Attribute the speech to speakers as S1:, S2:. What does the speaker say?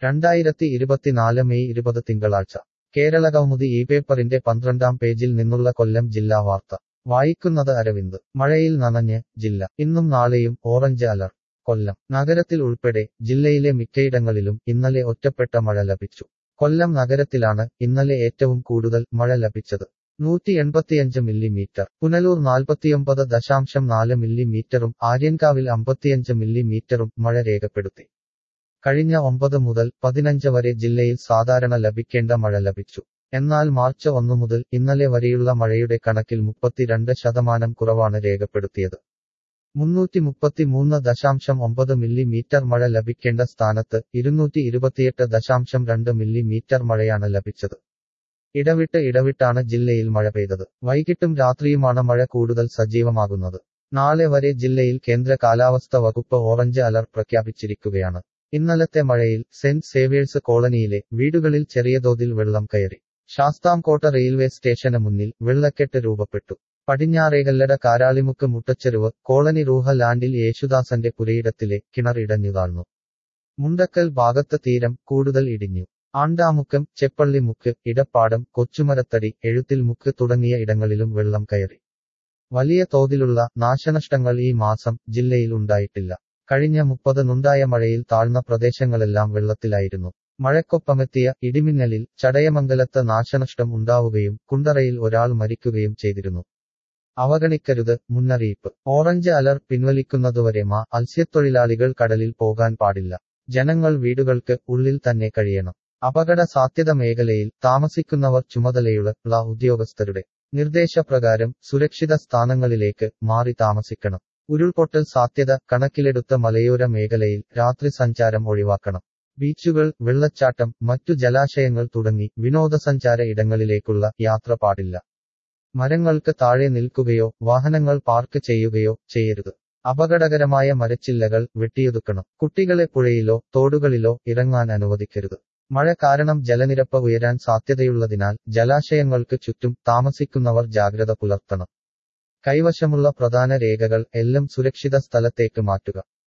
S1: രണ്ടായിരത്തി ഇരുപത്തിനാല് മെയ് ഇരുപത് തിങ്കളാഴ്ച കേരള കൗമുദി ഈ പേപ്പറിന്റെ പന്ത്രണ്ടാം പേജിൽ നിന്നുള്ള കൊല്ലം ജില്ലാ വാർത്ത വായിക്കുന്നത് അരവിന്ദ് മഴയിൽ നനഞ്ഞ് ജില്ല ഇന്നും നാളെയും ഓറഞ്ച് അലർട്ട് കൊല്ലം നഗരത്തിൽ ഉൾപ്പെടെ ജില്ലയിലെ മിക്കയിടങ്ങളിലും ഇന്നലെ ഒറ്റപ്പെട്ട മഴ ലഭിച്ചു കൊല്ലം നഗരത്തിലാണ് ഇന്നലെ ഏറ്റവും കൂടുതൽ മഴ ലഭിച്ചത് നൂറ്റി എൺപത്തിയഞ്ച് മില്ലിമീറ്റർ പുനലൂർ നാൽപ്പത്തിയൊമ്പത് ദശാംശം നാല് മില്ലിമീറ്ററും ആര്യൻകാവിൽ അമ്പത്തിയഞ്ച് മില്ലിമീറ്ററും മഴ രേഖപ്പെടുത്തി കഴിഞ്ഞ ഒമ്പത് മുതൽ പതിനഞ്ച് വരെ ജില്ലയിൽ സാധാരണ ലഭിക്കേണ്ട മഴ ലഭിച്ചു എന്നാൽ മാർച്ച് ഒന്നു മുതൽ ഇന്നലെ വരെയുള്ള മഴയുടെ കണക്കിൽ മുപ്പത്തിരണ്ട് ശതമാനം കുറവാണ് രേഖപ്പെടുത്തിയത് മുന്നൂറ്റി മുപ്പത്തിമൂന്ന് ദശാംശം ഒമ്പത് മില്ലിമീറ്റർ മഴ ലഭിക്കേണ്ട സ്ഥാനത്ത് ഇരുന്നൂറ്റി ഇരുപത്തിയെട്ട് ദശാംശം രണ്ട് മില്ലിമീറ്റർ മഴയാണ് ലഭിച്ചത് ഇടവിട്ട് ഇടവിട്ടാണ് ജില്ലയിൽ മഴ പെയ്തത് വൈകിട്ടും രാത്രിയുമാണ് മഴ കൂടുതൽ സജീവമാകുന്നത് നാളെ വരെ ജില്ലയിൽ കേന്ദ്ര കാലാവസ്ഥ വകുപ്പ് ഓറഞ്ച് അലർട്ട് പ്രഖ്യാപിച്ചിരിക്കുകയാണ് ഇന്നലത്തെ മഴയിൽ സെന്റ് സേവിയേഴ്സ് കോളനിയിലെ വീടുകളിൽ ചെറിയ തോതിൽ വെള്ളം കയറി ശാസ്താംകോട്ട റെയിൽവേ സ്റ്റേഷന് മുന്നിൽ വെള്ളക്കെട്ട് രൂപപ്പെട്ടു പടിഞ്ഞാറേകല്ലട കാരാളിമുക്ക് മുട്ടച്ചെരുവ് കോളനി റൂഹ ലാൻഡിൽ യേശുദാസന്റെ പുരയിടത്തിലെ കിണർ ഇടഞ്ഞു താഴ്ന്നു മുണ്ടക്കൽ ഭാഗത്ത് തീരം കൂടുതൽ ഇടിഞ്ഞു ആണ്ടാമുക്കം ചെപ്പള്ളിമുക്ക് ഇടപ്പാടം കൊച്ചുമരത്തടി എഴുത്തിൽ മുക്ക് തുടങ്ങിയ ഇടങ്ങളിലും വെള്ളം കയറി വലിയ തോതിലുള്ള നാശനഷ്ടങ്ങൾ ഈ മാസം ജില്ലയിൽ ഉണ്ടായിട്ടില്ല കഴിഞ്ഞ മുപ്പതിനുണ്ടായ മഴയിൽ താഴ്ന്ന പ്രദേശങ്ങളെല്ലാം വെള്ളത്തിലായിരുന്നു മഴക്കൊപ്പമെത്തിയ ഇടിമിന്നലിൽ ചടയമംഗലത്ത് നാശനഷ്ടം ഉണ്ടാവുകയും കുണ്ടറയിൽ ഒരാൾ മരിക്കുകയും ചെയ്തിരുന്നു അവഗണിക്കരുത് മുന്നറിയിപ്പ് ഓറഞ്ച് അലർട്ട് പിൻവലിക്കുന്നതുവരെ മാ മത്സ്യത്തൊഴിലാളികൾ കടലിൽ പോകാൻ പാടില്ല ജനങ്ങൾ വീടുകൾക്ക് ഉള്ളിൽ തന്നെ കഴിയണം അപകട സാധ്യത മേഖലയിൽ താമസിക്കുന്നവർ ചുമതലയുള്ള ഉദ്യോഗസ്ഥരുടെ നിർദ്ദേശപ്രകാരം സുരക്ഷിത സ്ഥാനങ്ങളിലേക്ക് മാറി താമസിക്കണം ഉരുൾപൊട്ടൽ സാധ്യത കണക്കിലെടുത്ത മലയോര മേഖലയിൽ രാത്രി സഞ്ചാരം ഒഴിവാക്കണം ബീച്ചുകൾ വെള്ളച്ചാട്ടം മറ്റു ജലാശയങ്ങൾ തുടങ്ങി വിനോദസഞ്ചാര ഇടങ്ങളിലേക്കുള്ള യാത്ര പാടില്ല മരങ്ങൾക്ക് താഴെ നിൽക്കുകയോ വാഹനങ്ങൾ പാർക്ക് ചെയ്യുകയോ ചെയ്യരുത് അപകടകരമായ മരച്ചില്ലകൾ വെട്ടിയൊതുക്കണം കുട്ടികളെ പുഴയിലോ തോടുകളിലോ ഇറങ്ങാൻ അനുവദിക്കരുത് മഴ കാരണം ജലനിരപ്പ് ഉയരാൻ സാധ്യതയുള്ളതിനാൽ ജലാശയങ്ങൾക്ക് ചുറ്റും താമസിക്കുന്നവർ ജാഗ്രത പുലർത്തണം കൈവശമുള്ള പ്രധാന രേഖകൾ എല്ലാം സുരക്ഷിത സ്ഥലത്തേക്ക് മാറ്റുക